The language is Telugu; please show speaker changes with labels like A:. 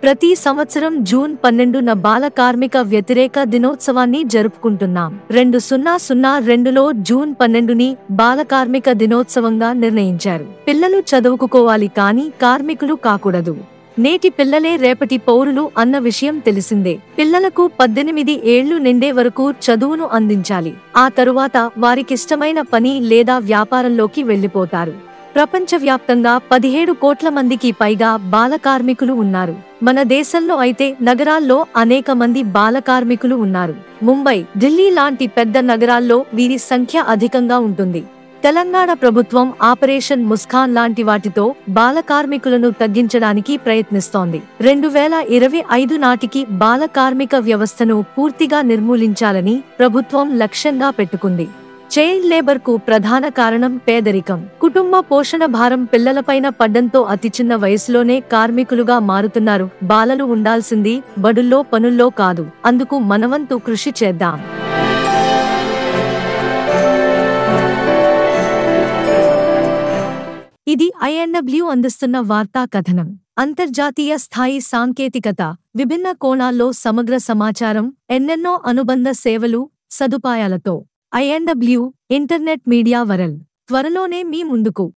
A: ప్రతి సంవత్సరం జూన్ పన్నెండున బాల కార్మిక వ్యతిరేక దినోత్సవాన్ని జరుపుకుంటున్నాం రెండు సున్నా సున్నా రెండులో జూన్ పన్నెండుని బాల కార్మిక దినోత్సవంగా నిర్ణయించారు పిల్లలు చదువుకుకోవాలి కానీ కార్మికులు కాకూడదు నేటి పిల్లలే రేపటి పౌరులు అన్న విషయం తెలిసిందే పిల్లలకు పద్దెనిమిది ఏళ్లు నిండే వరకు చదువును అందించాలి ఆ తరువాత వారికిష్టమైన పని లేదా వ్యాపారంలోకి వెళ్లిపోతారు ప్రపంచవ్యాప్తంగా పదిహేడు కోట్ల మందికి పైగా బాల కార్మికులు ఉన్నారు మన దేశంలో అయితే నగరాల్లో అనేక మంది బాల కార్మికులు ఉన్నారు ముంబై ఢిల్లీ లాంటి పెద్ద నగరాల్లో వీరి సంఖ్య అధికంగా ఉంటుంది తెలంగాణ ప్రభుత్వం ఆపరేషన్ ముస్కాన్ లాంటి వాటితో బాల కార్మికులను తగ్గించడానికి ప్రయత్నిస్తోంది రెండు వేల ఇరవై ఐదు నాటికి బాల కార్మిక వ్యవస్థను పూర్తిగా నిర్మూలించాలని ప్రభుత్వం లక్ష్యంగా పెట్టుకుంది చైల్డ్ లేబర్ కు ప్రధాన కారణం పేదరికం కుటుంబ పోషణ భారం పిల్లలపైన పడ్డంతో అతి చిన్న వయసులోనే కార్మికులుగా మారుతున్నారు బాలలు ఉండాల్సింది బడుల్లో పనుల్లో కాదు అందుకు మనవంతు కృషి చేద్దాం ఇది ఐఎన్డబ్ల్యూ అందిస్తున్న వార్తా కథనం అంతర్జాతీయ స్థాయి సాంకేతికత విభిన్న కోణాల్లో సమగ్ర సమాచారం ఎన్నెన్నో అనుబంధ సేవలు సదుపాయాలతో ఐఎన్డబ్ల్యూ ఇంటర్నెట్ మీడియా వరల్ త్వరలోనే మీ ముందుకు